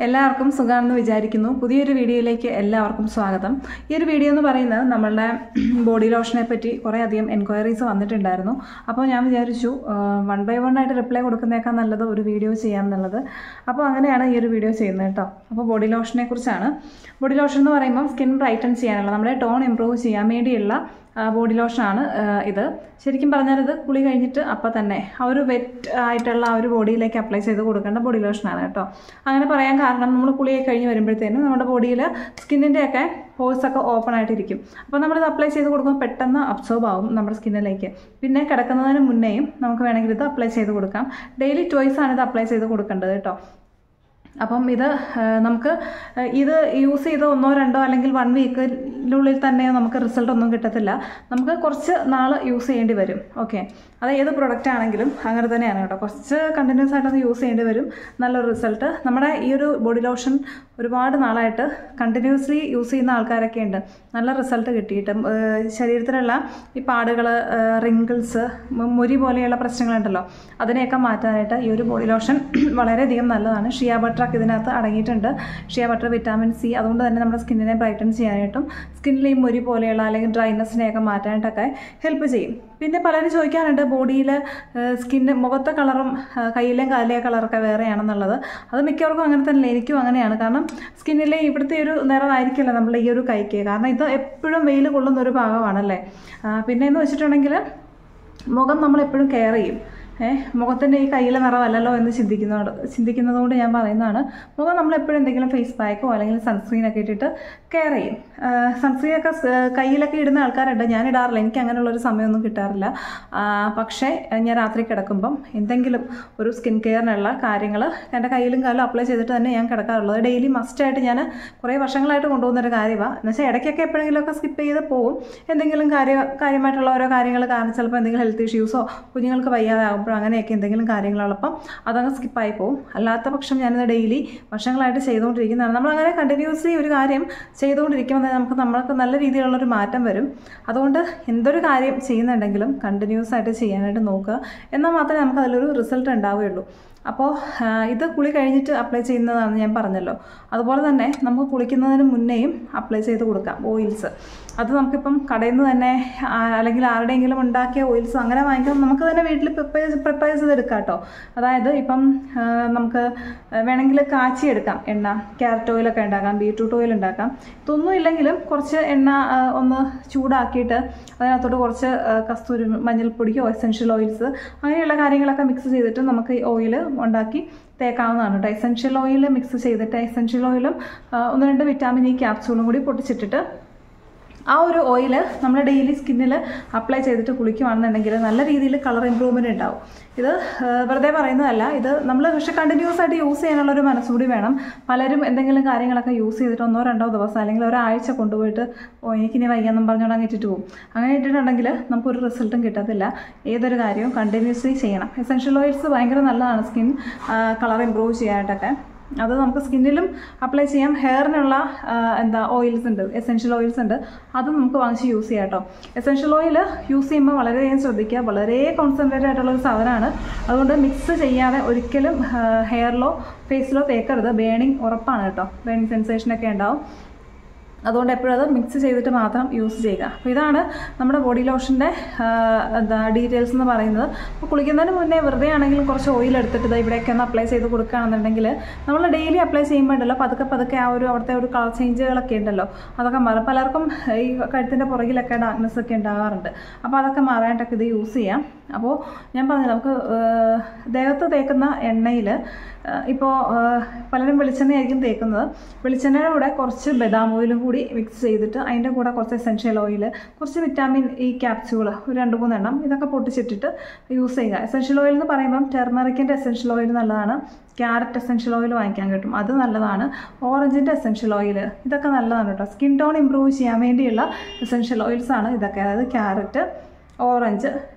എല്ലാവർക്കും സുഖമാണെന്ന് വിചാരിക്കുന്നു പുതിയൊരു വീഡിയോയിലേക്ക് എല്ലാവർക്കും സ്വാഗതം ഈ ഒരു വീഡിയോ എന്ന് പറയുന്നത് നമ്മളുടെ ബോഡി ലോഷനെ പറ്റി കുറേ അധികം എൻക്വയറീസ് വന്നിട്ടുണ്ടായിരുന്നു അപ്പോൾ ഞാൻ വിചാരിച്ചു വൺ ബൈ വൺ ആയിട്ട് റിപ്ലൈ കൊടുക്കുന്നേക്കാൾ നല്ലത് ഒരു വീഡിയോ ചെയ്യാമെന്നുള്ളത് അപ്പോൾ അങ്ങനെയാണ് ഈ ഒരു വീഡിയോ ചെയ്യുന്നത് കേട്ടോ അപ്പോൾ ബോഡി ലോഷനെ കുറിച്ചാണ് ബോഡി ലോഷൻ എന്ന് പറയുമ്പോൾ സ്കിൻ ബ്രൈറ്റൻ ചെയ്യാനുള്ള നമ്മുടെ ടോൺ ഇമ്പ്രൂവ് ചെയ്യാൻ വേണ്ടിയുള്ള ബോഡി ലോഷനാണ് ഇത് ശരിക്കും പറഞ്ഞാൽ ഇത് കുളി കഴിഞ്ഞിട്ട് അപ്പം തന്നെ ആ ഒരു വെറ്റ് ആയിട്ടുള്ള ആ ഒരു ബോഡിയിലേക്ക് അപ്ലൈ ചെയ്ത് കൊടുക്കേണ്ട ബോഡി ലോഷനാണ് കേട്ടോ അങ്ങനെ പറയാൻ കാരണം നമ്മൾ കുളിയൊക്കെ കഴിഞ്ഞ് വരുമ്പോഴത്തേനും നമ്മുടെ ബോഡിയിൽ സ്കിന്നിൻ്റെയൊക്കെ പോഴ്സ് ഒക്കെ ഓപ്പൺ ആയിട്ടിരിക്കും അപ്പോൾ നമ്മളിത് അപ്ലൈ ചെയ്ത് കൊടുക്കുമ്പോൾ പെട്ടെന്ന് അബ്സോർബ് ആവും നമ്മുടെ സ്കിന്നിലേക്ക് പിന്നെ കിടക്കുന്നതിന് മുന്നേയും നമുക്ക് വേണമെങ്കിൽ ഇത് അപ്ലൈ ചെയ്ത് കൊടുക്കാം ഡെയിലി ട്വൈസ് ആണ് ഇത് അപ്ലൈ ചെയ്ത് കൊടുക്കേണ്ടത് കേട്ടോ അപ്പം ഇത് നമുക്ക് ഇത് യൂസ് ചെയ്ത് ഒന്നോ രണ്ടോ അല്ലെങ്കിൽ വൺ വീക്കിനുള്ളിൽ തന്നെ നമുക്ക് റിസൾട്ട് ഒന്നും കിട്ടത്തില്ല നമുക്ക് കുറച്ച് നാൾ യൂസ് ചെയ്യേണ്ടി വരും ഓക്കെ അത് ഏത് പ്രൊഡക്റ്റ് ആണെങ്കിലും അങ്ങനെ തന്നെയാണ് കേട്ടോ കുറച്ച് കണ്ടിന്യൂസ് ആയിട്ടൊന്ന് യൂസ് ചെയ്യേണ്ടി വരും നല്ലൊരു റിസൾട്ട് നമ്മുടെ ഈ ഒരു ബോഡി ലോഷൻ ഒരുപാട് നാളായിട്ട് കണ്ടിന്യൂസ്ലി യൂസ് ചെയ്യുന്ന ആൾക്കാരൊക്കെ ഉണ്ട് നല്ല റിസൾട്ട് കിട്ടിയിട്ടും ശരീരത്തിലുള്ള ഈ പാടുകൾ റിങ്കിൾസ് മുരി പോലെയുള്ള പ്രശ്നങ്ങളുണ്ടല്ലോ അതിനെയൊക്കെ മാറ്റാനായിട്ട് ഈ ഒരു ബോഡി ലോഷൻ വളരെയധികം നല്ലതാണ് ഷിയ ബട്ടറൊക്കെ ഇതിനകത്ത് അടങ്ങിയിട്ടുണ്ട് ഷിയ ബട്ടർ വിറ്റാമിൻ സി അതുകൊണ്ട് തന്നെ നമ്മുടെ സ്കിന്നിനെ ബ്രൈറ്റൻ ചെയ്യാനായിട്ടും സ്കിന്നിൽ ഈ മുരി പോലെയുള്ള അല്ലെങ്കിൽ ഡ്രൈനെസ്സിനെയൊക്കെ മാറ്റാനായിട്ടൊക്കെ ഹെൽപ്പ് ചെയ്യും പിന്നെ പലരും ചോദിക്കാറുണ്ട് ബോഡിയിൽ സ്കിന്ന് മുഖത്തെ കളറും കയ്യിലെയും കാലിലെയും കളറൊക്കെ വേറെയാണെന്നുള്ളത് അത് മിക്കവർക്കും അങ്ങനെ തന്നെ എനിക്കും അങ്ങനെയാണ് കാരണം സ്കിന്നിലെ ഇവിടുത്തെ ഒരു നിറമായിരിക്കില്ല നമ്മുടെ ഈ ഒരു കൈക്ക് കാരണം ഇത് എപ്പോഴും വെയിൽ കൊള്ളുന്ന ഒരു ഭാഗമാണല്ലേ പിന്നെ എന്ന് വെച്ചിട്ടുണ്ടെങ്കിൽ മുഖം നമ്മൾ എപ്പോഴും കെയർ ചെയ്യും ഏഹ് മുഖത്തിൻ്റെ ഈ കയ്യിലെ നിറമല്ലല്ലോ എന്ന് ചിന്തിക്കുന്നതോട് ചിന്തിക്കുന്നതുകൊണ്ട് ഞാൻ പറയുന്നതാണ് മുഖം നമ്മൾ എപ്പോഴും എന്തെങ്കിലും ഫേസ് പാക്കോ അല്ലെങ്കിൽ സൺസ്ക്രീനൊക്കെ ഇട്ടിട്ട് കെയർ ചെയ്യും സൺസ്ക്രീനൊക്കെ കയ്യിലൊക്കെ ഇടുന്ന ആൾക്കാരുണ്ട് ഞാൻ ഇടാറില്ല എനിക്ക് അങ്ങനെയുള്ളൊരു സമയമൊന്നും കിട്ടാറില്ല പക്ഷേ ഞാൻ രാത്രി കിടക്കുമ്പം എന്തെങ്കിലും ഒരു സ്കിൻ കെയറിനുള്ള കാര്യങ്ങൾ എൻ്റെ കയ്യിലും കാലും അപ്ലൈ ചെയ്തിട്ട് തന്നെ ഞാൻ കിടക്കാറുള്ളത് ഡെയിലി മസ്റ്റായിട്ട് ഞാൻ കുറേ വർഷങ്ങളായിട്ട് കൊണ്ടുപോകുന്നൊരു കാര്യമാണ് എന്നുവെച്ചാൽ ഇടയ്ക്കൊക്കെ എപ്പോഴെങ്കിലുമൊക്കെ സ്കിപ്പ് ചെയ്ത് പോകും എന്തെങ്കിലും കാര്യ കാര്യമായിട്ടുള്ള ഓരോ കാര്യങ്ങൾ കാരണം ചിലപ്പോൾ എന്തെങ്കിലും ഹെൽത്ത് ഇഷ്യൂസോ കുഞ്ഞുങ്ങൾക്ക് വയ്യാതെ ആകുമ്പോൾ അങ്ങനെയൊക്കെ എന്തെങ്കിലും കാര്യങ്ങളുള്ളപ്പം അതങ്ങ് സ്കിപ്പായി പോകും അല്ലാത്ത പക്ഷം ഞാനിത് ഡെയിലി വർഷങ്ങളായിട്ട് ചെയ്തുകൊണ്ടിരിക്കുന്നതാണ് നമ്മളങ്ങനെ കണ്ടിന്യൂസ്ലി ഒരു കാര്യം ചെയ്തുകൊണ്ടിരിക്കുമ്പോൾ നമുക്ക് നമ്മൾക്ക് നല്ല രീതിയിലുള്ളൊരു മാറ്റം വരും അതുകൊണ്ട് എന്തൊരു കാര്യം ചെയ്യുന്നുണ്ടെങ്കിലും കണ്ടിന്യൂസ് ആയിട്ട് ചെയ്യാനായിട്ട് നോക്കുക എന്നാൽ മാത്രമേ നമുക്ക് അതിലൊരു റിസൾട്ട് ഉണ്ടാവുകയുള്ളൂ അപ്പോൾ ഇത് കുളി കഴിഞ്ഞിട്ട് അപ്ലൈ ചെയ്യുന്നതാണ് ഞാൻ പറഞ്ഞല്ലോ അതുപോലെ തന്നെ നമുക്ക് കുളിക്കുന്നതിന് മുന്നേയും അപ്ലൈ ചെയ്ത് കൊടുക്കാം ഓയിൽസ് അത് നമുക്കിപ്പം കടയിൽ നിന്ന് തന്നെ അല്ലെങ്കിൽ ആരുടെയെങ്കിലും ഉണ്ടാക്കിയ ഓയിൽസ് അങ്ങനെ വാങ്ങിക്കാം നമുക്ക് തന്നെ വീട്ടിൽ പ്രിപ്പയർ പ്രിപ്പയർ ചെയ്തെടുക്കാം കേട്ടോ അതായത് ഇപ്പം നമുക്ക് വേണമെങ്കിൽ കാച്ചി എടുക്കാം എണ്ണ ക്യാരറ്റ് ഓയിലൊക്കെ ഉണ്ടാക്കാം ബീട്രൂട്ട് ഓയിൽ ഉണ്ടാക്കാം ഇതൊന്നും ഇല്ലെങ്കിലും കുറച്ച് എണ്ണ ഒന്ന് ചൂടാക്കിയിട്ട് അതിനകത്തോട്ട് കുറച്ച് കസ്തൂരി മഞ്ഞൾപ്പൊടിയോ എസെൻഷ്യൽ ഓയിൽസ് അങ്ങനെയുള്ള കാര്യങ്ങളൊക്കെ മിക്സ് ചെയ്തിട്ട് നമുക്ക് ഈ ഓയിൽ ഉണ്ടാക്കി തേക്കാവുന്നതാണ് കേട്ടോ എസെൻഷ്യൽ ഓയിൽ മിക്സ് ചെയ്തിട്ട് എസെൻഷ്യൽ ഓയിലും ഒന്ന് രണ്ട് വിറ്റാമിൻ ഇ ക്യാപ്സൂളും കൂടി പൊട്ടിച്ചിട്ടിട്ട് ആ ഒരു ഓയിൽ നമ്മൾ ഡെയിലി സ്കിന്നിൽ അപ്ലൈ ചെയ്തിട്ട് കുളിക്കുകയാണെന്നുണ്ടെങ്കിൽ നല്ല രീതിയിൽ കളർ ഇമ്പ്രൂവ്മെൻ്റ് ഉണ്ടാവും ഇത് വെറുതെ പറയുന്നതല്ല ഇത് നമ്മൾ പക്ഷേ കണ്ടിന്യൂസ് ആയിട്ട് യൂസ് ചെയ്യാനുള്ള ഒരു മനസ്സുകൂടി വേണം പലരും എന്തെങ്കിലും കാര്യങ്ങളൊക്കെ യൂസ് ചെയ്തിട്ട് ഒന്നോ രണ്ടോ ദിവസം അല്ലെങ്കിൽ ഒരാഴ്ച കൊണ്ടുപോയിട്ട് ഓ എനിക്കിനി വയ്യാന്നും പറഞ്ഞുകൊണ്ട് അങ്ങ് ഇട്ടിട്ട് പോകും അങ്ങനെ ഇട്ടിട്ടുണ്ടെങ്കിൽ നമുക്കൊരു റിസൾട്ടും കിട്ടത്തില്ല ഏതൊരു കാര്യവും കണ്ടിന്യൂസ്ലി ചെയ്യണം എസെൻഷ്യൽ ഓയിൽസ് ഭയങ്കര നല്ലതാണ് സ്കിൻ കളർ ഇമ്പ്രൂവ് ചെയ്യാനായിട്ടൊക്കെ അത് നമുക്ക് സ്കിന്നിലും അപ്ലൈ ചെയ്യാം ഹെയറിനുള്ള എന്താ ഓയിൽസ് ഉണ്ട് എസെൻഷ്യൽ ഓയിൽസ് ഉണ്ട് അതും നമുക്ക് വാങ്ങിച്ച് യൂസ് ചെയ്യാം കേട്ടോ എസെൻഷ്യൽ ഓയിൽ യൂസ് ചെയ്യുമ്പോൾ വളരെയധികം ശ്രദ്ധിക്കുക വളരെ കോൺസെൻട്രേറ്റ് ആയിട്ടുള്ള ഒരു സാധനമാണ് അതുകൊണ്ട് മിക്സ് ചെയ്യാതെ ഒരിക്കലും ഹെയറിലോ ഫേസിലോ തേക്കരുത് ബേണിങ് ഉറപ്പാണ് കേട്ടോ ബേണിങ് സെൻസേഷനൊക്കെ ഉണ്ടാവും അതുകൊണ്ട് എപ്പോഴും അത് മിക്സ് ചെയ്തിട്ട് മാത്രം യൂസ് ചെയ്യുക അപ്പോൾ ഇതാണ് നമ്മുടെ ബോഡി ലോഷൻ്റെ എന്താ ഡീറ്റെയിൽസ് എന്ന് പറയുന്നത് അപ്പോൾ കുളിക്കുന്നതിന് മുന്നേ വെറുതെ ആണെങ്കിലും കുറച്ച് ഓയിൽ എടുത്തിട്ട് ഇത് ഇവിടെയൊക്കെ ഒന്ന് അപ്ലൈ ചെയ്ത് കൊടുക്കുകയാണെന്നുണ്ടെങ്കിൽ നമ്മൾ ഡെയിലി അപ്ലൈ ചെയ്യുമ്പോൾ ഉണ്ടല്ലോ പതുക്കെ പതുക്കെ ആ ഒരു അവിടുത്തെ ഒരു കളർ ചേഞ്ചുകളൊക്കെ ഉണ്ടല്ലോ അതൊക്കെ മാറും പലർക്കും ഈ കഴുത്തിൻ്റെ പുറകിലൊക്കെ ഡാർക്ക്നെസ് ഒക്കെ ഉണ്ടാകാറുണ്ട് അപ്പോൾ അതൊക്കെ മാറാനായിട്ടൊക്കെ ഇത് യൂസ് ചെയ്യാം അപ്പോൾ ഞാൻ പറഞ്ഞില്ല നമുക്ക് ദേഹത്ത് തേക്കുന്ന എണ്ണയിൽ ഇപ്പോൾ പലരും വെളിച്ചെണ്ണയായിരിക്കും തേക്കുന്നത് വെളിച്ചെണ്ണയുടെ കൂടെ കുറച്ച് ബദാം ഓയിലും കൂടി മിക്സ് ചെയ്തിട്ട് അതിൻ്റെ കൂടെ കുറച്ച് എസെൻഷ്യൽ ഓയിൽ കുറച്ച് വിറ്റാമിൻ ഇ ക്യാപ്സ്യൂൾ ഒരു രണ്ട് മൂന്നെണ്ണം ഇതൊക്കെ പൊട്ടിച്ചിട്ടിട്ട് യൂസ് ചെയ്യുക എസെൻഷ്യൽ ഓയിൽ എന്ന് പറയുമ്പം ടെർമറിക്കിൻ്റെ എസെൻഷ്യൽ ഓയിൽ നല്ലതാണ് ക്യാരറ്റ് എസെൻഷ്യൽ ഓയിൽ വാങ്ങിക്കാൻ കിട്ടും അത് നല്ലതാണ് ഓറഞ്ചിൻ്റെ എസെൻഷ്യൽ ഓയിൽ ഇതൊക്കെ നല്ലതാണ് കേട്ടോ സ്കിൻ ടോൺ ഇമ്പ്രൂവ് ചെയ്യാൻ വേണ്ടിയുള്ള എസെൻഷ്യൽ ഓയിൽസ് ആണ് ഇതൊക്കെ അതായത് ക്യാരറ്റ് ഓറഞ്ച്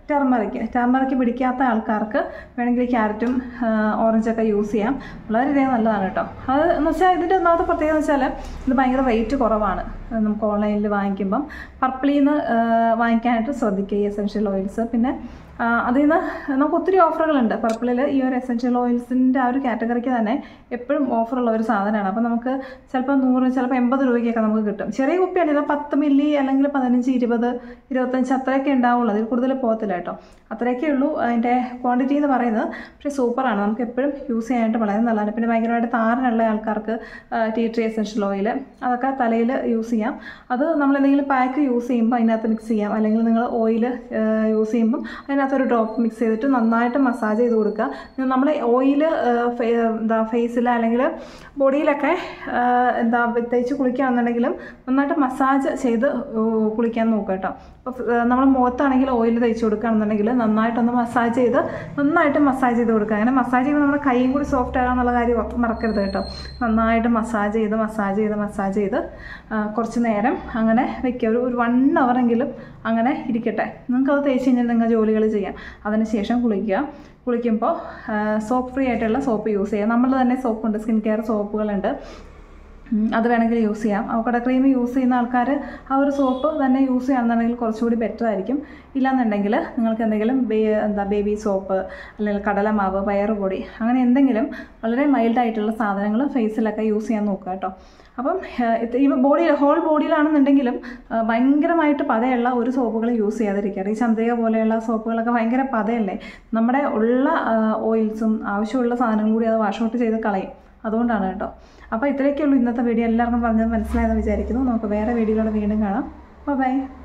ടെർമറിക്ക് ടെർമറിക്ക് പിടിക്കാത്ത ആൾക്കാർക്ക് വേണമെങ്കിൽ ക്യാരറ്റും ഓറഞ്ചൊക്കെ യൂസ് ചെയ്യാം വളരെയധികം നല്ലതാണ് കേട്ടോ അത് എന്ന് വെച്ചാൽ ഇതിൻ്റെ ഒന്നാമത്തെ പ്രത്യേകത എന്ന് വെച്ചാൽ ഇത് ഭയങ്കര റേറ്റ് കുറവാണ് അത് നമുക്ക് ഓൺലൈനിൽ വാങ്ങിക്കുമ്പം പർപ്പിളിൽ നിന്ന് വാങ്ങിക്കാനായിട്ട് ശ്രദ്ധിക്കുക ഈ എസെൻഷ്യൽ ഓയിൽസ് പിന്നെ ആ, അതിൽ നിന്ന് നമുക്ക് ഒത്തിരി ഓഫറുകളുണ്ട് പർപ്പിളിൽ ഈ ഒരു എസെൻഷ്യൽ ഓയിൽസിൻ്റെ ആ ഒരു കാറ്റഗറിക്ക് തന്നെ എപ്പോഴും ഓഫറുള്ള ഒരു സാധനമാണ് അപ്പോൾ നമുക്ക് ചിലപ്പോൾ നൂറ് ചിലപ്പോൾ എൺപത് രൂപയ്ക്കൊക്കെ നമുക്ക് കിട്ടും ചെറിയ കുപ്പിയാണ് ഇത് പത്ത് മില്ലി അല്ലെങ്കിൽ പതിനഞ്ച് ഇരുപത് ഇരുപത്തഞ്ച് അത്രയൊക്കെ ഉണ്ടാവുള്ളൂ അതിൽ കൂടുതൽ പോകത്തില്ല കേട്ടോ അത്രയൊക്കെ ഉള്ളൂ അതിൻ്റെ ക്വാണ്ടിറ്റി എന്ന് പറയുന്നത് പക്ഷേ സൂപ്പറാണ് നമുക്ക് എപ്പോഴും യൂസ് ചെയ്യാനായിട്ട് വളരെ നല്ലതാണ് പിന്നെ ഭയങ്കരമായിട്ട് താരനുള്ള ആൾക്കാർക്ക് ടീ ട്രീ എസെൻഷ്യൽ ഓയിൽ അതൊക്കെ തലയിൽ യൂസ് ചെയ്യാം അത് നമ്മൾ എന്തെങ്കിലും പാക്ക് യൂസ് ചെയ്യുമ്പോൾ അതിനകത്ത് മിക്സ് ചെയ്യാം അല്ലെങ്കിൽ നിങ്ങൾ ഓയിൽ യൂസ് ചെയ്യുമ്പം അതിനകത്തൊരു ഡ്രോപ്പ് മിക്സ് ചെയ്തിട്ട് നന്നായിട്ട് മസാജ് ചെയ്ത് കൊടുക്കുക നമ്മൾ ഓയിൽ എന്താ ഫേസിൽ അല്ലെങ്കിൽ ബോഡിയിലൊക്കെ ആ, എന്താ തേച്ച് കുളിക്കുകയാണെന്നുണ്ടെങ്കിലും നന്നായിട്ട് മസാജ് ചെയ്ത് ഏഹ്, കുളിക്കാൻ നോക്കുക കേട്ടോ അപ്പോൾ നമ്മൾ മുഖത്താണെങ്കിൽ ഓയിൽ തേച്ച് കൊടുക്കുകയാണെന്നുണ്ടെങ്കിൽ നന്നായിട്ടൊന്ന് മസാജ് ചെയ്ത് നന്നായിട്ട് മസാജ് ചെയ്ത് കൊടുക്കുക അങ്ങനെ മസാജ് ചെയ്യുമ്പോൾ നമ്മുടെ കൈയും കൂടി സോഫ്റ്റ് ആകുക എന്നുള്ള കാര്യം മറക്കരുത് കേട്ടോ നന്നായിട്ട് മസാജ് ചെയ്ത് മസാജ് ചെയ്ത് മസാജ് ചെയ്ത് ആ, കുറച്ച് നേരം അങ്ങനെ വെക്കുക ഒരു ഒരു വൺ അവറെങ്കിലും അങ്ങനെ ഇരിക്കട്ടെ നിങ്ങൾക്കത് തേച്ച് കഴിഞ്ഞാൽ നിങ്ങൾ ജോലികൾ ചെയ്യാം അതിനുശേഷം കുളിക്കുക കുളിക്കുമ്പോൾ സോപ്പ് ഫ്രീ ആയിട്ടുള്ള സോപ്പ് യൂസ് ചെയ്യുക നമ്മൾ തന്നെ സോപ്പുണ്ട് സ്കിൻ കെയർ സോപ്പുകളുണ്ട് ഉം, അത് വേണമെങ്കിൽ യൂസ് ചെയ്യാം അവക്കട ക്രീം യൂസ് ചെയ്യുന്ന ആൾക്കാർ ആ ഒരു സോപ്പ് തന്നെ യൂസ് ചെയ്യുകയാണെന്നുണ്ടെങ്കിൽ കുറച്ചുകൂടി ബെറ്റർ ആയിരിക്കും ഇല്ലാന്നുണ്ടെങ്കിൽ നിങ്ങൾക്ക് എന്തെങ്കിലും ബേ എന്താ ബേബി സോപ്പ് അല്ലെങ്കിൽ കടലമാവ് പയറുപൊടി അങ്ങനെ എന്തെങ്കിലും വളരെ മൈൽഡായിട്ടുള്ള സാധനങ്ങൾ ഫേസിലൊക്കെ യൂസ് ചെയ്യാൻ നോക്കുക കേട്ടോ അപ്പം ഏഹ്, ഇത് ഈ ബോഡി ഹോൾ ബോഡിയിലാണെന്നുണ്ടെങ്കിലും ആ, ഭയങ്കരമായിട്ട് പതയുള്ള ഒരു സോപ്പുകൾ യൂസ് ചെയ്യാതിരിക്കുക ഈ ചന്ദ്രിക പോലെയുള്ള സോപ്പുകളൊക്കെ ഭയങ്കര പതയല്ലേ നമ്മുടെ ഉള്ള ഓയിൽസും ആവശ്യമുള്ള സാധനങ്ങളും കൂടി അത് വാഷ് ഔട്ട് ചെയ്ത് കളയും അതുകൊണ്ടാണ് കേട്ടോ അപ്പോൾ ഇത്രയൊക്കെയുള്ളൂ ഇന്നത്തെ വീഡിയോ എല്ലാവർക്കും പറഞ്ഞത് മനസ്സിലായെന്ന് വിചാരിക്കുന്നു നമുക്ക് വേറെ വീഡിയോകളോട് വീണ്ടും കാണാം ബൈ